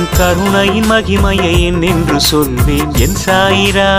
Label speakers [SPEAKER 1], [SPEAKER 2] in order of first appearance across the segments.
[SPEAKER 1] கருணையின் மகிமையை நின்று சொல்வேன் என் சாயிரா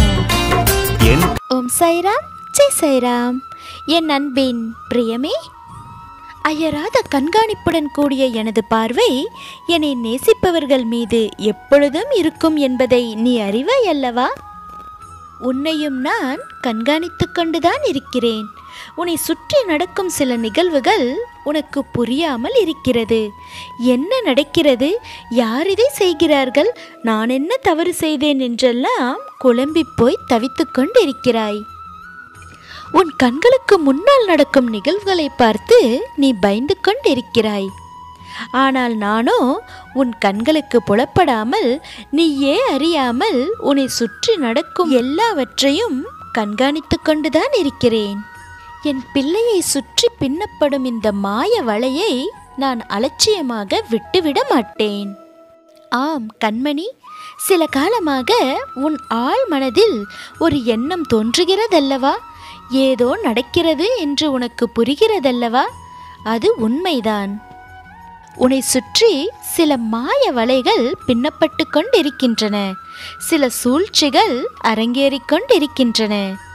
[SPEAKER 1] என்
[SPEAKER 2] ஓம் சைராம் ஜெய் சைராம் என் அன்பின் பிரியமே அயராத கண்காணிப்புடன் கூடிய எனது பார்வை என்னை நேசிப்பவர்கள் மீது எப்பொழுதும் இருக்கும் என்பதை நீ அறிவாய் அல்லவா உன்னையும் நான் கண்காணித்துக் கொண்டுதான் இருக்கிறேன் உன்னை சுற்றி நடக்கும் சில நிகழ்வுகள் உனக்கு புரியாமல் இருக்கிறது என்ன நடக்கிறது யார் இதை செய்கிறார்கள் நான் என்ன தவறு செய்தேன் என்றெல்லாம் குழம்பிப் போய் தவித்துக் கொண்டிருக்கிறாய் உன் கண்களுக்கு முன்னால் நடக்கும் நிகழ்வுகளை பார்த்து நீ பயந்து கொண்டிருக்கிறாய் ஆனால் நானோ உன் கண்களுக்கு புலப்படாமல் நீயே அறியாமல் உன்னை சுற்றி நடக்கும் எல்லாவற்றையும் கண்காணித்துக் கொண்டுதான் இருக்கிறேன் என் பிள்ளையை சுற்றி பின்னப்படும் இந்த மாய வலையை நான் அலட்சியமாக விட்டுவிட மாட்டேன் ஆம் கண்மணி சில காலமாக உன் ஆழ் மனதில் ஒரு எண்ணம் தோன்றுகிறதல்லவா ஏதோ நடக்கிறது என்று உனக்கு புரிகிறதல்லவா அது உண்மைதான் உன்னை சுற்றி சில மாய வலைகள் பின்னப்பட்டு கொண்டிருக்கின்றன சில சூழ்ச்சிகள் அரங்கேறிக் கொண்டிருக்கின்றன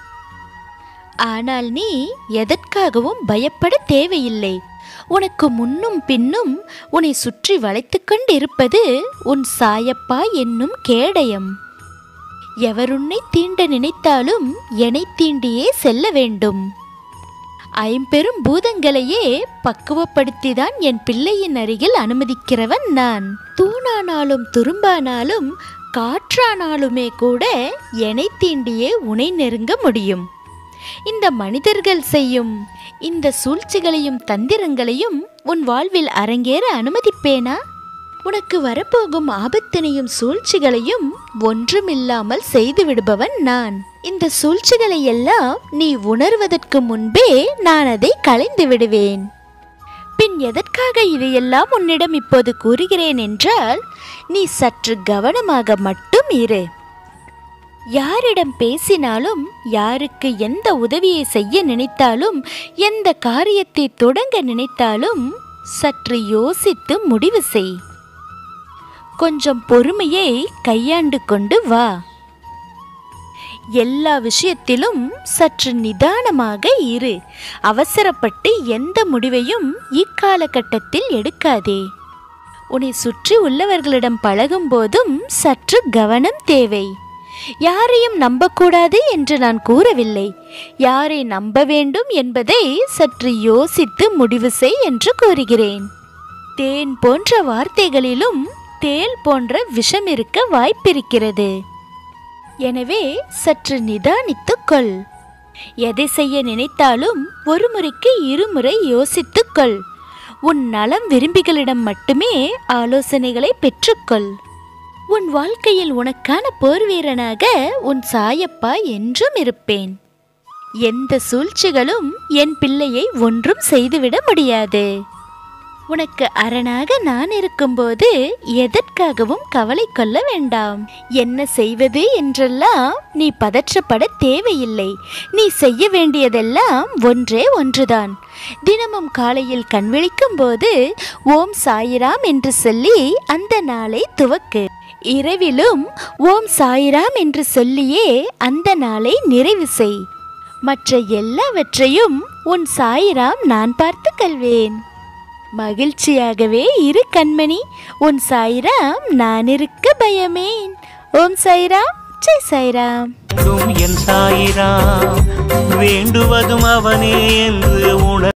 [SPEAKER 2] ஆனால் நீ எதற்காகவும் பயப்பட தேவையில்லை உனக்கு முன்னும் பின்னும் உன்னை சுற்றி வளைத்துக் கொண்டிருப்பது உன் சாயப்பா என்னும் கேடயம் எவருன்னை தீண்ட நினைத்தாலும் என்னை தீண்டியே செல்ல வேண்டும் ஐம்பெரும் பூதங்களையே பக்குவப்படுத்திதான் என் பிள்ளையின் அருகில் அனுமதிக்கிறவன் நான் தூணானாலும் துரும்பானாலும் காற்றானாலுமே கூட என்னை தீண்டியே உனை நெருங்க முடியும் இந்த மனிதர்கள் செய்யும் இந்த சூழ்ச்சிகளையும் தந்திரங்களையும் உன் வாழ்வில் அரங்கேற அனுமதிப்பேனா உனக்கு வரப்போகும் ஆபத்தினையும் சூழ்ச்சிகளையும் ஒன்றுமில்லாமல் செய்து விடுபவன் நான் இந்த சூழ்ச்சிகளை எல்லாம் நீ உணர்வதற்கு முன்பே நான் அதை களைந்து விடுவேன் பின் எதற்காக இதையெல்லாம் உன்னிடம் இப்போது கூறுகிறேன் என்றால் நீ சற்று கவனமாக மட்டும் இரு யாரிடம் பேசினாலும் யாருக்கு எந்த உதவியை செய்ய நினைத்தாலும் எந்த காரியத்தை தொடங்க நினைத்தாலும் சற்று யோசித்து முடிவு செய் கொஞ்சம் பொறுமையை கையாண்டு கொண்டு வா எல்லா விஷயத்திலும் சற்று நிதானமாக இரு அவசரப்பட்டு எந்த முடிவையும் இக்காலகட்டத்தில் எடுக்காதே உன்னை சுற்றி உள்ளவர்களிடம் பழகும் போதும் சற்று கவனம் தேவை யாரையும் நம்பக்கூடாது என்று நான் கூறவில்லை யாரை நம்ப வேண்டும் என்பதை சற்று யோசித்து முடிவு செய் என்று கூறுகிறேன் தேன் போன்ற வார்த்தைகளிலும் தேல் போன்ற விஷம் இருக்க வாய்ப்பிருக்கிறது எனவே சற்று நிதானித்துக் கொள் எதை செய்ய நினைத்தாலும் ஒரு முறைக்கு இருமுறை யோசித்துக் கொள் உன் நலம் விரும்பிகளிடம் மட்டுமே ஆலோசனைகளை பெற்றுக்கொள் உன் வாழ்க்கையில் உனக்கான போர் வீரனாக உன் சாயப்பா என்றும் இருப்பேன் எந்த சூழ்ச்சிகளும் என் பிள்ளையை ஒன்றும் செய்துவிட முடியாது உனக்கு அரணாக நான் இருக்கும்போது எதற்காகவும் கவலை கொள்ள வேண்டாம் என்ன செய்வது என்றெல்லாம் நீ பதற்றப்பட தேவையில்லை நீ செய்ய வேண்டியதெல்லாம் ஒன்றே ஒன்றுதான் தினமும் காலையில் கண் விழிக்கும் போது ஓம் சாயிராம் என்று சொல்லி அந்த நாளை துவக்கு இரவிலும் ஓம் சாயிராம் என்று சொல்லியே அந்த நாளை நிறைவு செய் மற்ற எல்லாவற்றையும் உன் சாயிராம் நான் பார்த்து கல்வேன் மகிழ்ச்சியாகவே இரு கண்மணி உன் சாய்ராம் நான் இருக்க பயமேன் ஓம் சாய்ராம் ஜெய் சாய்ராம்
[SPEAKER 1] என் சாயிரா வேண்டுவதும் அவனே என்று உணர்